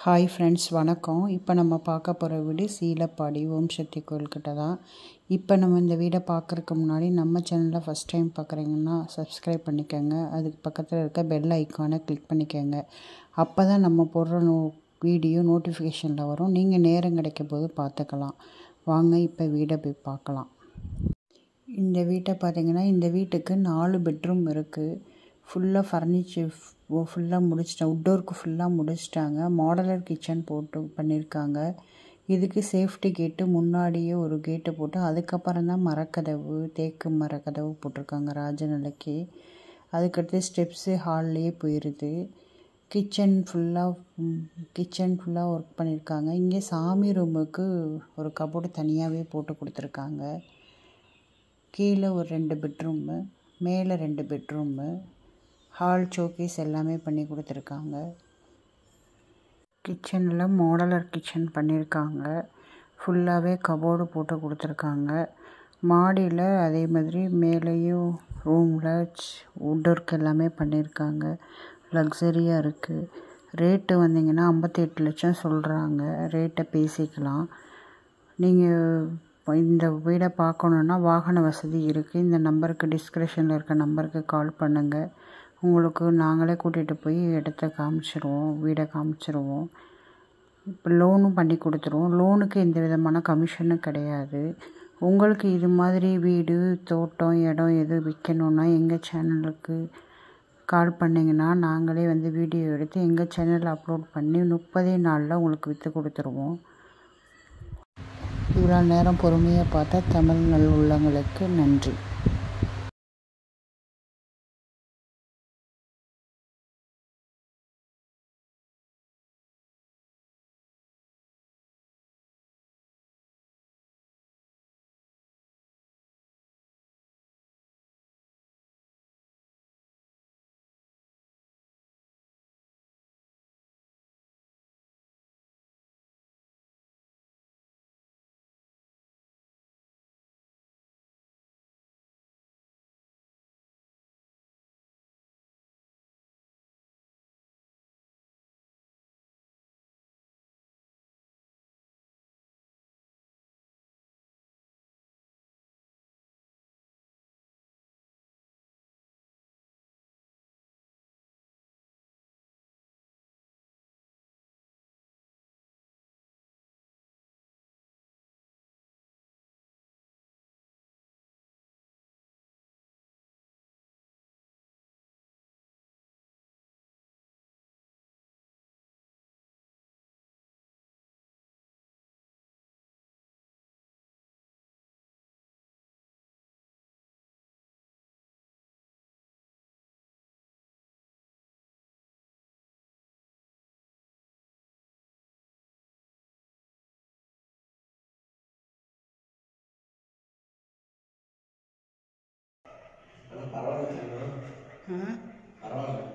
hi friends வணக்கம் இப்போ நம்ம பார்க்க போகிற வீடு சீலப்பாடி ஓம் சக்தி கோயில்கிட்ட தான் இப்போ நம்ம இந்த வீடை பார்க்குறதுக்கு முன்னாடி நம்ம சேனலை ஃபஸ்ட் டைம் பார்க்குறீங்கன்னா சப்ஸ்கிரைப் பண்ணிக்கோங்க அதுக்கு பக்கத்தில் இருக்க பெல் ஐக்கானை கிளிக் பண்ணிக்கோங்க அப்போ தான் நம்ம போடுற நோ வீடியோ நோட்டிஃபிகேஷனில் வரும் நீங்கள் நேரம் கிடைக்கும் போது பார்த்துக்கலாம் வாங்க இப்போ வீடை போய் பார்க்கலாம் இந்த வீட்டை பார்த்தீங்கன்னா இந்த வீட்டுக்கு நாலு பெட்ரூம் இருக்குது ஃபுல்லாக ஃபர்னிச்சர் ஃபுல்லாக முடிச்சிட்டேன் உட்டோருக்கு ஃபுல்லாக முடிச்சிட்டாங்க மாடலர் கிச்சன் போட்டு பண்ணியிருக்காங்க இதுக்கு சேஃப்டி கேட்டு முன்னாடியே ஒரு கேட்டு போட்டு அதுக்கப்புறம் தான் மரக்கதவு தேக்கு மரக்கதவு போட்டிருக்காங்க ராஜநிலைக்கு அதுக்கடுத்து ஸ்டெப்ஸு ஹால்லேயே போயிடுது கிச்சன் ஃபுல்லாக கிச்சன் ஃபுல்லாக ஒர்க் பண்ணியிருக்காங்க இங்கே சாமி ரூமுக்கு ஒரு கபோர்டு தனியாகவே போட்டு கொடுத்துருக்காங்க கீழே ஒரு ரெண்டு பெட்ரூமு மேலே ரெண்டு பெட்ரூமு ஹால் ஷோகேஸ் எல்லாமே பண்ணி கொடுத்துருக்காங்க கிச்சனில் மாடலர் கிச்சன் பண்ணியிருக்காங்க ஃபுல்லாகவே கபோர்டு போட்டு கொடுத்துருக்காங்க மாடியில் அதே மாதிரி மேலேயும் ரூமில் வுட் ஒர்க் எல்லாமே பண்ணியிருக்காங்க லக்ஸரியாக இருக்குது ரேட்டு வந்தீங்கன்னா ஐம்பத்தெட்டு லட்சம் சொல்கிறாங்க ரேட்டை பேசிக்கலாம் நீங்கள் இந்த வீடை பார்க்கணுன்னா வாகன வசதி இருக்குது இந்த நம்பருக்கு டிஸ்கிரிப்ஷனில் இருக்க நம்பருக்கு கால் பண்ணுங்கள் உங்களுக்கு நாங்களே கூட்டிகிட்டு போய் இடத்த காமிச்சிருவோம் வீடை காமிச்சிருவோம் இப்போ லோனும் பண்ணி கொடுத்துருவோம் லோனுக்கு எந்த விதமான கமிஷனும் கிடையாது உங்களுக்கு இது மாதிரி வீடு தோட்டம் இடம் எது விற்கணுன்னா எங்கள் சேனலுக்கு கால் பண்ணிங்கன்னா நாங்களே வந்து வீடியோ எடுத்து எங்கள் சேனலில் அப்லோட் பண்ணி முப்பதே நாளில் உங்களுக்கு விற்று கொடுத்துருவோம் இவ்வளோ நேரம் பொறுமையாக பார்த்தா தமிழ் நல் உள்ளங்களுக்கு நன்றி ஆனால் பரவாயில்ல சொன்னா பரவாயில்ல